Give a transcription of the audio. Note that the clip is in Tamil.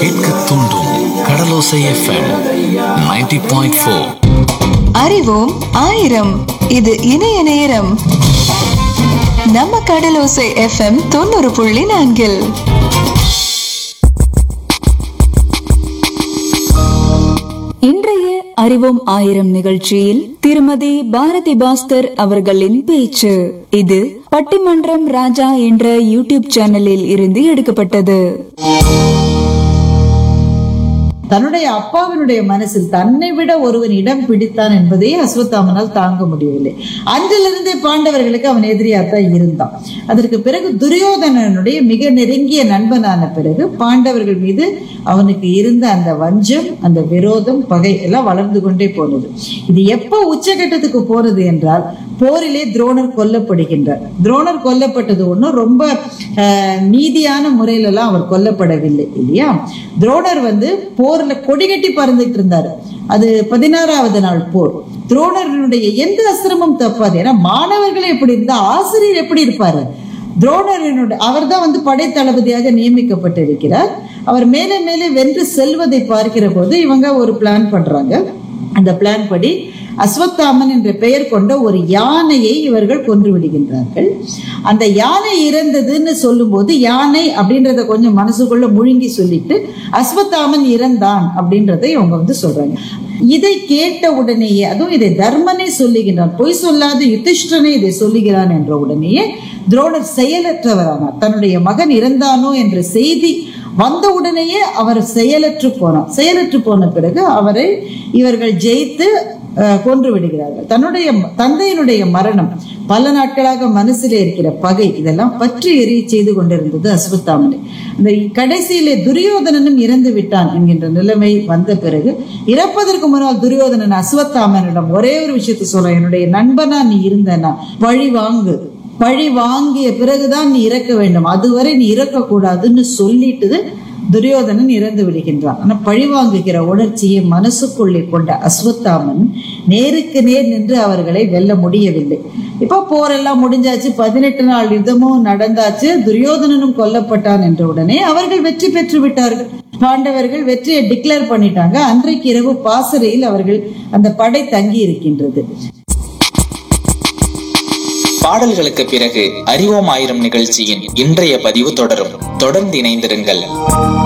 கேட்க தூண்டும் கடலோசை எஃப்எம் 90.4 பாயிண்ட் ஃபோர் அறிவோம் ஆயிரம் இது இணைய நேரம் நம்ம கடலோசை எஃப்எம் தொண்ணூறு புள்ளி நான்கில் இன்றைய அறிவோம் ஆயிரம் நிகழ்ச்சியில் திருமதி பாரதி பாஸ்கர் அவர்களின் பேச்சு இது பட்டிமன்றம் ராஜா என்ற யூடியூப் சேனலில் இருந்து எடுக்கப்பட்டது தன்னுடைய அப்பாவினுடைய மனசில் தன்னை விட ஒருவன் இடம் பிடித்தான் என்பதை அஸ்வத்தாமனால் தாங்க முடியவில்லை அன்றிலிருந்தே பாண்டவர்களுக்கு அவன் எதிரியாத்தான் இருந்தான் அதற்கு பிறகு துரியோதனனுடைய மிக நெருங்கிய நண்பனான பிறகு பாண்டவர்கள் மீது அவனுக்கு இருந்த அந்த வஞ்சம் அந்த விரோதம் பகை எல்லாம் வளர்ந்து கொண்டே போனது இது எப்போ உச்சகட்டத்துக்கு போனது என்றால் போரிலே துரோணர் கொல்லப்படுகின்றார் துரோணர் கொல்லப்பட்டது ஒன்றும் ரொம்ப அஹ், நீதியான முறையிலலாம் அவர் கொல்லப்படவில்லை இல்லையா துரோணர் வந்து போர்ல கொடிகட்டி பறந்துட்டு இருந்தார் அது பதினாறாவது நாள் போர் துரோணருடைய எந்த அசிரமும் தப்பாது ஏன்னா மாணவர்கள் எப்படி இருந்தா ஆசிரியர் எப்படி இருப்பாரு துரோணரனுடைய அவர் தான் வந்து படை தளபதியாக நியமிக்கப்பட்டிருக்கிறார் அவர் மேலே மேலே வென்று செல்வதை பார்க்கிற போது இவங்க ஒரு பிளான் பண்றாங்க அந்த பிளான் படி அஸ்வத்தாமன் என்ற பெயர் கொண்ட ஒரு யானையை இவர்கள் கொன்று விடுகின்றார்கள் அந்த யானை இறந்ததுன்னு சொல்லும்போது யானை அப்படின்றத கொஞ்சம் மனசுக்குள்ள முழுங்கி சொல்லிட்டு அஸ்வத்தாமன் இறந்தான் அப்படின்றதை இவங்க வந்து சொல்றாங்க இதை கேட்ட உடனேயே அதுவும் இதை தர்மனே சொல்லுகிறான் பொய் சொல்லாத யுதிஷ்டனே இதை சொல்லுகிறான் என்ற உடனேயே துரோணர் செயலற்றவரானார் தன்னுடைய மகன் இறந்தானோ என்ற செய்தி வந்த உடனேயே அவர் செயலற்று போனார் செயலற்று போன பிறகு அவரை இவர்கள் ஜெயித்து அஹ், கொன்று விடுகிறார்கள் தன்னுடைய தந்தையினுடைய மரணம் பல நாட்களாக மனசிலே இருக்கிற பகை இதெல்லாம் பற்றி எரிய செய்து கொண்டிருந்தது அஸ்வத்தாமனை அந்த கடைசியிலே துரியோதனனும் இறந்து விட்டான் என்கின்ற நிலைமை வந்த பிறகு இறப்பதற்கு முன்னால் துரியோதனன் அஸ்வத்தாமனிடம் ஒரே ஒரு விஷயத்தை சொல்ல என்னுடைய நண்பனா நீ இருந்தனா பழி வாங்கு பழி வாங்கிய பிறகுதான் நீ இறக்க வேண்டும் அதுவரை நீ இறக்க கூடாதுன்னு சொல்லிட்டு துரியோதனன் இறந்து விடுகின்றான் ஆனா பழி வாங்குகிற உணர்ச்சியை மனசுக்குள்ளே கொண்ட அஸ்வத்தாமன் நேருக்கு நேர் நின்று அவர்களை வெல்ல முடியவில்லை இப்போ போரெல்லாம் முடிஞ்சாச்சு பதினெட்டு நாள் யுத்தமும் நடந்தாச்சு துரியோதனனும் கொல்லப்பட்டான் என்ற உடனே அவர்கள் வெற்றி பெற்று விட்டார்கள் பாண்டவர்கள் வெற்றியை டிக்ளேர் பண்ணிட்டாங்க அன்றைக்கு இரவு பாசறையில் அவர்கள் அந்த படை தங்கி இருக்கின்றது பாடல்களுக்கு பிறகு அறிவோம் ஆயிரம் நிகழ்ச்சியின் இன்றைய பதிவு தொடரும் தொடர்ந்து இணைந்திருங்கள்